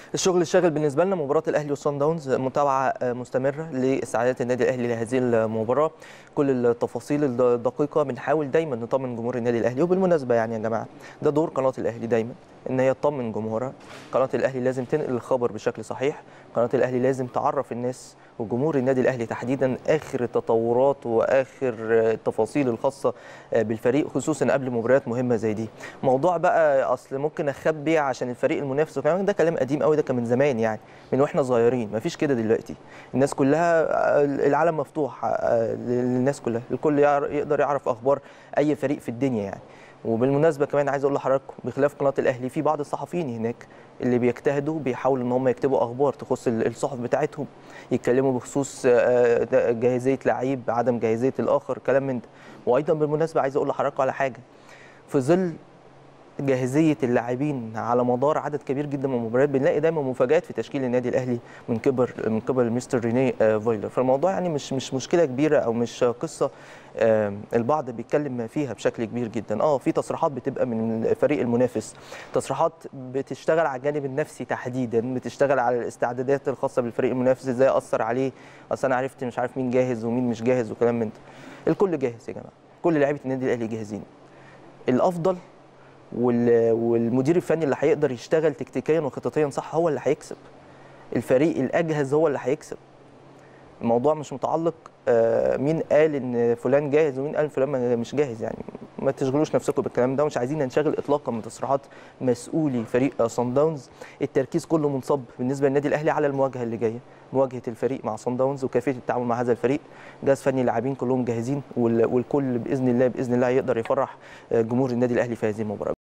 الشغل الشاغل بالنسبه لنا مباراه الاهلي وصن داونز متابعه مستمره لاستعدادات النادي الاهلي لهذه المباراه كل التفاصيل الدقيقه بنحاول دايما نطمن جمهور النادي الاهلي وبالمناسبه يعني يا جماعه ده دور قناه الاهلي دايما ان هي تطمن جمهورها قناه الاهلي لازم تنقل الخبر بشكل صحيح قناه الاهلي لازم تعرف الناس وجمهور النادي الاهلي تحديدا اخر التطورات واخر التفاصيل الخاصه بالفريق خصوصا قبل مباريات مهمه زي دي موضوع بقى اصل ممكن اخبي عشان الفريق المنافس وكمان ده كلام قديم قوي ده كان من زمان يعني من واحنا صغيرين مفيش كده دلوقتي الناس كلها العالم مفتوح للناس كلها الكل يقدر يعرف اخبار اي فريق في الدنيا يعني وبالمناسبه كمان عايز اقول لحضراتكم بخلاف قناه الاهلي في بعض الصحفيين هناك اللي بيجتهدوا بيحاولوا ان هم يكتبوا اخبار تخص الصحف بتاعتهم يتكلموا بخصوص جاهزيه لعيب عدم جاهزيه الاخر كلام من ده وايضا بالمناسبه عايز اقول لحضراتكم على حاجه في ظل جاهزيه اللاعبين على مدار عدد كبير جدا من المباريات بنلاقي دايما مفاجات في تشكيل النادي الاهلي من كبر من قبل مستر ريني فايلر فالموضوع يعني مش مش مشكله كبيره او مش قصه البعض بيتكلم فيها بشكل كبير جدا اه في تصريحات بتبقى من الفريق المنافس تصريحات بتشتغل على الجانب النفسي تحديدا بتشتغل على الاستعدادات الخاصه بالفريق المنافس ازاي اثر عليه اصل انا عرفت مش عارف مين جاهز ومين مش جاهز وكلام من ده الكل جاهز يا جماعه كل لعيبه النادي الاهلي جاهزين الافضل والمدير الفني اللي هيقدر يشتغل تكتيكيا وخططيا صح هو اللي هيكسب الفريق الاجهز هو اللي هيكسب الموضوع مش متعلق مين قال ان فلان جاهز ومين قال فلان مش جاهز يعني ما تشغلوش نفسكم بالكلام ده ومش عايزين ننشغل اطلاقا من تصريحات مسؤولي فريق صن داونز التركيز كله منصب بالنسبه للنادي الاهلي على المواجهه اللي جايه مواجهه الفريق مع صن داونز وكيفيه التعامل مع هذا الفريق جهاز فني لاعبين كلهم جاهزين والكل باذن الله باذن الله يقدر يفرح جمهور النادي الاهلي في هذه المباراه